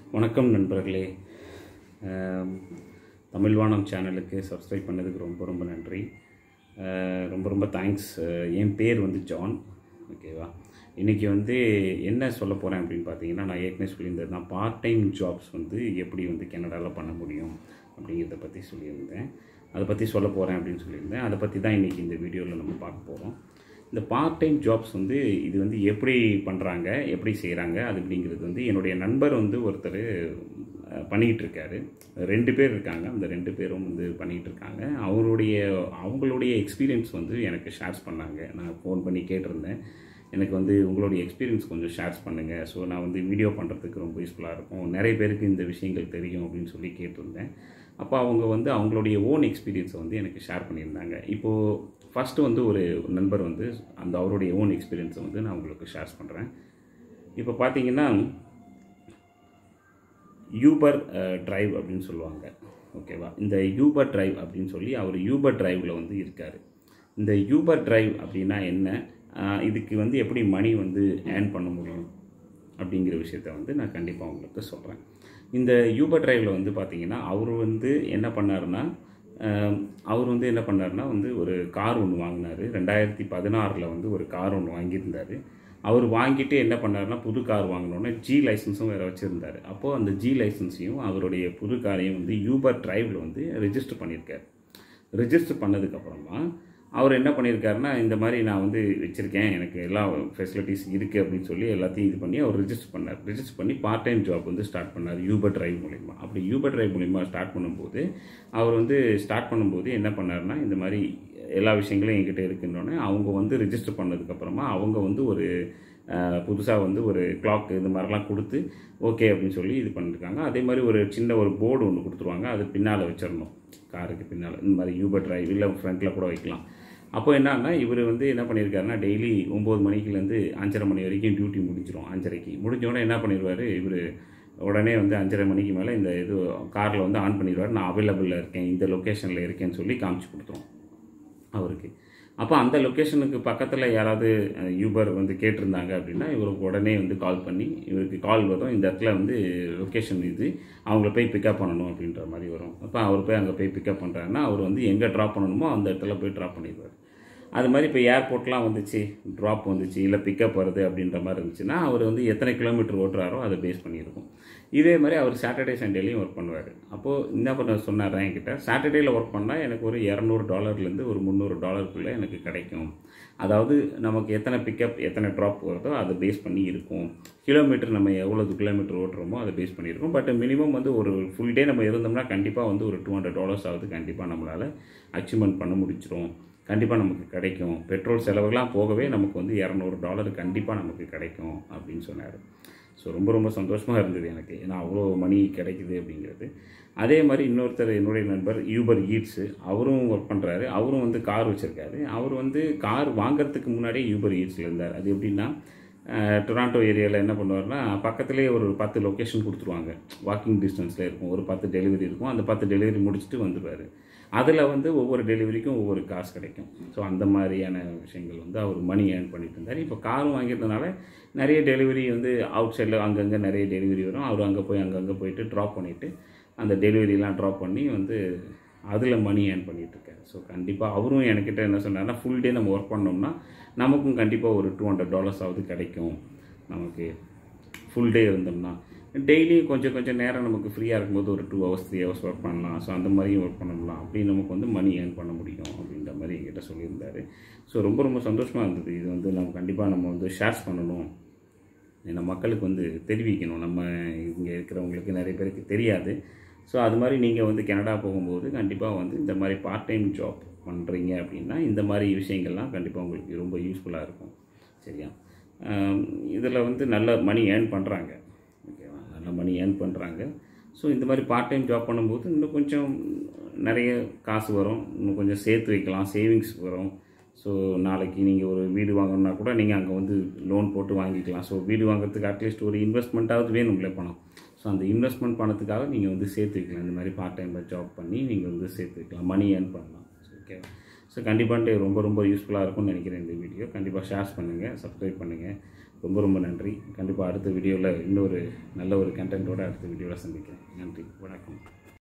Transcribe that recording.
வணக்கம் நண்பர்களே ஆம், தமிழ்வானம் சேனலுக்கு சப்ஸ்கிரைப் பண்ணதுக்கு ரொம்ப ரொம்ப நன்றி ஆ, ரொம்ப ரொம்ப தேங்க்ஸ் என் பேர் வந்து ஜான் ஓகேவா இன்றைக்கி வந்து என்ன சொல்ல போகிறேன் அப்படின்னு பார்த்தீங்கன்னா நான் ஏற்கனவே சொல்லியிருந்தது தான் பார்ட் டைம் ஜாப்ஸ் வந்து எப்படி வந்து கனடாவில் பண்ண முடியும் அப்படிங்கிறத பற்றி சொல்லியிருந்தேன் அதை பற்றி சொல்ல போகிறேன் அப்படின்னு சொல்லியிருந்தேன் அதை பற்றி தான் இன்றைக்கி இந்த வீடியோவில் நம்ம பார்க்க போகிறோம் இந்த பார்ட் டைம் ஜாப்ஸ் வந்து இது வந்து எப்படி பண்ணுறாங்க எப்படி செய்கிறாங்க அது அப்படிங்கிறது வந்து என்னுடைய நண்பர் வந்து ஒருத்தர் அஹ், பண்ணிக்கிட்டு இருக்காரு ரெண்டு பேர் இருக்காங்க அந்த ரெண்டு பேரும் வந்து பண்ணிக்கிட்டு இருக்காங்க அவருடைய அவங்களுடைய எக்ஸ்பீரியன்ஸ் வந்து எனக்கு ஷேர்ஸ் பண்ணாங்க நான் ஃபோன் பண்ணி கேட்டிருந்தேன் எனக்கு வந்து உங்களுடைய எக்ஸ்பீரியன்ஸ் கொஞ்சம் ஷேர்ஸ் பண்ணுங்கள் ஸோ நான் வந்து வீடியோ பண்ணுறதுக்கு ரொம்ப யூஸ்ஃபுல்லாக இருக்கும் நிறைய பேருக்கு இந்த விஷயங்கள் தெரியும் அப்படின்னு சொல்லி கேட்டிருந்தேன் அப்போ அவங்க வந்து அவங்களுடைய ஓன் எக்ஸ்பீரியன்ஸை வந்து எனக்கு ஷேர் பண்ணியிருந்தாங்க இப்போது ஃபஸ்ட்டு வந்து ஒரு நண்பர் வந்து அந்த அவருடைய ஓன் எக்ஸ்பீரியன்ஸை வந்து நான் உங்களுக்கு ஷேர்ஸ் பண்ணுறேன் இப்போ பார்த்தீங்கன்னா யூபர் டிரைவ் அப்படின்னு சொல்லுவாங்க ஓகேவா இந்த யூபர் டிரைவ் அப்படின்னு சொல்லி அவர் யூபர் டிரைவில் வந்து இருக்கார் இந்த யூபர் டிரைவ் அப்படின்னா என்ன அஹ், இதுக்கு வந்து எப்படி மணி வந்து ஏர்ன் பண்ண முடியும் அப்படிங்கிற விஷயத்த வந்து நான் கண்டிப்பாக உங்களுக்கு சொல்கிறேன் இந்த யூபர் டிரைவில் வந்து பார்த்தீங்கன்னா அவர் வந்து என்ன பண்ணாருன்னா அஹ், அவர் வந்து என்ன பண்ணாருன்னா வந்து ஒரு கார் ஒன்று வாங்கினார் ரெண்டாயிரத்தி பதினாறில் வந்து ஒரு கார் ஒன்று வாங்கியிருந்தார் அவர் வாங்கிட்டு என்ன பண்ணாருன்னா புது கார் வாங்கினோன்னே ஜி லைசன்ஸும் வேறு வச்சுருந்தார் அப்போது அந்த ஜி லைசன்ஸையும் அவருடைய புது காரையும் வந்து யூபர் டிரைவில் வந்து ரெஜிஸ்டர் பண்ணியிருக்காரு ரெஜிஸ்டர் பண்ணதுக்கப்புறமா அவர் என்ன பண்ணியிருக்காருன்னா இந்த மாதிரி நான் வந்து வச்சுருக்கேன் எனக்கு எல்லா ஃபெசிலிட்டிஸ் இருக்குது அப்படின்னு சொல்லி எல்லாத்தையும் இது பண்ணி அவர் ரெஜிஸ்டர் பண்ணார் ரெஜிஸ்டர் பண்ணி பார்ட் டைம் ஜாப் வந்து ஸ்டார்ட் பண்ணார் யூபர் டிரைவ் மூலிமா அப்படி யூபர் டிரைவ் மூலிமா ஸ்டார்ட் பண்ணும்போது அவர் வந்து ஸ்டார்ட் பண்ணும்போது என்ன பண்ணாருன்னா இந்த மாதிரி எல்லா விஷயங்களும் என்கிட்ட இருக்குன்னொன்னே அவங்க வந்து ரெஜிஸ்டர் பண்ணதுக்கப்புறமா அவங்க வந்து ஒரு புதுசாக வந்து ஒரு கிளாக் இந்த மாதிரிலாம் கொடுத்து ஓகே அப்படின்னு சொல்லி இது பண்ணியிருக்காங்க அதே மாதிரி ஒரு சின்ன ஒரு போர்டு ஒன்று கொடுத்துருவாங்க அது பின்னால் வச்சிடணும் காருக்கு பின்னால் இந்த மாதிரி யூபர் டிரைவ் இல்லை ஃப்ரண்ட்டில் கூட வைக்கலாம் அப்போ என்னன்னா இவர் வந்து என்ன பண்ணியிருக்காருன்னா டெய்லி ஒம்பது மணிக்குலேருந்து அஞ்சரை மணி வரைக்கும் டியூட்டி முடிஞ்சிடும் அஞ்சரைக்கு முடிஞ்ச உடனே என்ன பண்ணிடுவார் இவர் உடனே வந்து அஞ்சரை மணிக்கு மேலே இந்த இது காரில் வந்து ஆன் பண்ணிடுவார் நான் அவைலபிளில் இருக்கேன் இந்த லொக்கேஷனில் இருக்கேன்னு சொல்லி காமிச்சு கொடுத்துரும் அவருக்கு அப்போ அந்த லொக்கேஷனுக்கு பக்கத்தில் யாராவது அஹ், யூபர் வந்து கேட்டிருந்தாங்க அப்படின்னா இவருக்கு உடனே வந்து கால் பண்ணி இவருக்கு கால் வரும் இந்த இடத்துல வந்து லொக்கேஷன் இது அவங்கள போய் பிக்கப் பண்ணணும் அப்படின்ற மாதிரி வரும் அப்போ அவர் போய் அங்கே போய் பிக்கப் பண்ணுறாருன்னா அவர் வந்து எங்கே ட்ராப் பண்ணணுமோ அந்த இடத்துல போய் ட்ராப் பண்ணிடுவார் அது மாதிரி இப்போ ஏர்போர்ட்லாம் வந்துச்சு ட்ராப் வந்துச்சு இல்லை பிக்கப் வருது அப்படின்ற மாதிரி இருந்துச்சுன்னா அவர் வந்து எத்தனை கிலோமீட்டர் ஓட்டுறாரோ அதை பேஸ் பண்ணியிருக்கும் இதே மாதிரி அவர் சாட்டர்டே சண்டேலையும் ஒர்க் பண்ணுவார் அப்போது என்ன பண்ண சொன்னார் என்கிட்ட சாட்டர்டேயில் ஒர்க் பண்ணால் எனக்கு ஒரு இரநூறு டாலர்லேருந்து ஒரு முந்நூறு டாலருக்குள்ளே எனக்கு கிடைக்கும் அதாவது நமக்கு எத்தனை பிக்கப் எத்தனை ட்ராப் வருதோ அதை பேஸ் பண்ணி இருக்கும் கிலோமீட்டர் நம்ம எவ்வளோ கிலோமீட்டர் ஓட்டுறோமோ அதை பேஸ் பண்ணியிருக்கோம் பட் மினிமம் வந்து ஒரு ஃபுல் டே நம்ம இருந்தோம்னா கண்டிப்பாக வந்து ஒரு டூ ஹண்ட்ரட் டாலர்ஸ் ஆகுது கண்டிப்பாக நம்மளால் அச்சீவ்மெண்ட் பண்ண முடிச்சிரும் கண்டிப்பாக நமக்கு கிடைக்கும் பெட்ரோல் செலவுலாம் போகவே நமக்கு வந்து இரநூறு டாலர் கண்டிப்பாக நமக்கு கிடைக்கும் அப்படின்னு சொன்னார் ஸோ ரொம்ப ரொம்ப சந்தோஷமாக இருந்தது எனக்கு ஏன்னா அவ்வளோ மணி கிடைக்குது அப்படிங்கிறது அதே மாதிரி இன்னொருத்தர் என்னுடைய நண்பர் யூபர் ஈட்ஸு அவரும் ஒர்க் பண்ணுறாரு அவரும் வந்து கார் வச்சுருக்காரு அவர் வந்து கார் வாங்குறதுக்கு முன்னாடியே யூபர் ஈட்ஸில் இருந்தார் அது எப்படின்னா அஹ், டொராண்டோ ஏரியாவில் என்ன பண்ணுவார்னா பக்கத்துலேயே ஒரு பத்து லொக்கேஷன் கொடுத்துருவாங்க வாக்கிங் டிஸ்டன்ஸில் இருக்கும் ஒரு பத்து டெலிவரி இருக்கும் அந்த பத்து டெலிவரி முடிச்சுட்டு வந்துடுவார் அதில் வந்து ஒவ்வொரு டெலிவரிக்கும் ஒவ்வொரு காசு கிடைக்கும் ஸோ அந்த மாதிரியான விஷயங்கள் வந்து அவர் மணி ஏர்ன் பண்ணிட்டு இருந்தார் இப்போ காரும் வாங்கியிருந்தனால நிறைய டெலிவரி வந்து அவுட் சைடில் அங்கங்கே நிறைய டெலிவரி வரும் அவர் அங்கே போய் அங்கங்கே போயிட்டு ட்ராப் பண்ணிவிட்டு அந்த டெலிவரிலாம் ட்ராப் பண்ணி வந்து அதில் மணி ஏர்ன் பண்ணிட்டு இருக்காரு ஸோ கண்டிப்பாக அவரும் என்கிட்ட என்ன சொன்னார்னா ஃபுல் டே நம்ம ஒர்க் பண்ணோம்னா நமக்கும் கண்டிப்பாக ஒரு டூ ஹண்ட்ரட் டாலர்ஸ் ஆகுது கிடைக்கும் நமக்கு ஃபுல் டே இருந்தோம்னா டெய்லியும் கொஞ்சம் கொஞ்சம் நேரம் நமக்கு ஃப்ரீயாக இருக்கும்போது ஒரு two hours three hours work பண்ணலாம் ஸோ அந்த மாதிரியும் ஒர்க் பண்ணலாம் அப்படி நமக்கு வந்து மணி ஏர்ன் பண்ண முடியும் அப்படின்ற மாதிரி என்கிட்ட சொல்லியிருந்தாரு ஸோ ரொம்ப ரொம்ப சந்தோஷமாக இருந்தது இது வந்து நம்ம கண்டிப்பாக நம்ம வந்து ஷேர்ஸ் பண்ணணும் ஏன்னா மக்களுக்கு வந்து தெரிவிக்கணும் நம்ம இங்கே இருக்கிறவங்களுக்கு நிறைய பேருக்கு தெரியாது ஸோ அது மாதிரி நீங்கள் வந்து கனடா போகும்போது கண்டிப்பாக வந்து இந்த மாதிரி பார்ட் டைம் ஜாப் பண்ணுறீங்க அப்படின்னா இந்த மாதிரி விஷயங்கள்லாம் கண்டிப்பாக உங்களுக்கு ரொம்ப யூஸ்ஃபுல்லாக இருக்கும் சரியா இதில் வந்து நல்ல மணி ஏர்ன் பண்ணுறாங்க ஓகேவா நல்ல மணி ஏர்ன் பண்ணுறாங்க ஸோ இந்த மாதிரி பார்ட் டைம் ஜாப் பண்ணும்போது இன்னும் கொஞ்சம் நிறைய காசு வரும் இன்னும் கொஞ்சம் சேர்த்து வைக்கலாம் சேவிங்ஸ் வரும் ஸோ நாளைக்கு நீங்கள் ஒரு வீடு வாங்கணும்னா கூட நீங்கள் அங்கே வந்து லோன் போட்டு வாங்கிக்கலாம் ஸோ வீடு வாங்குறதுக்கு அட்லீஸ்ட் ஒரு இன்வெஸ்ட்மெண்ட்டாவது வேணும்ல பணம் ஸோ அந்த இன்வெஸ்ட்மெண்ட் பணத்துக்காக நீங்கள் வந்து சேர்த்து வைக்கலாம் இந்த மாதிரி பார்ட் டைமில் ஜாப் பண்ணி நீங்கள் வந்து சேர்த்து வைக்கலாம் மணி ஏர்ன் பண்ணலாம் ஓகே ஸோ கண்டிப்பாக ரொம்ப ரொம்ப யூஸ்ஃபுல்லாக இருக்கும்னு நினைக்கிறேன் இந்த வீடியோ கண்டிப்பாக ஷேர்ஸ் பண்ணுங்கள் சப்ஸ்கிரைப் பண்ணுங்கள் ரொம்ப ரொம்ப நன்றி கண்டிப்பாக அடுத்த வீடியோவில் இன்னொரு நல்ல ஒரு கண்டென்ட்டோட அடுத்த வீடியோவில் சந்திக்கிறேன் நன்றி வணக்கம்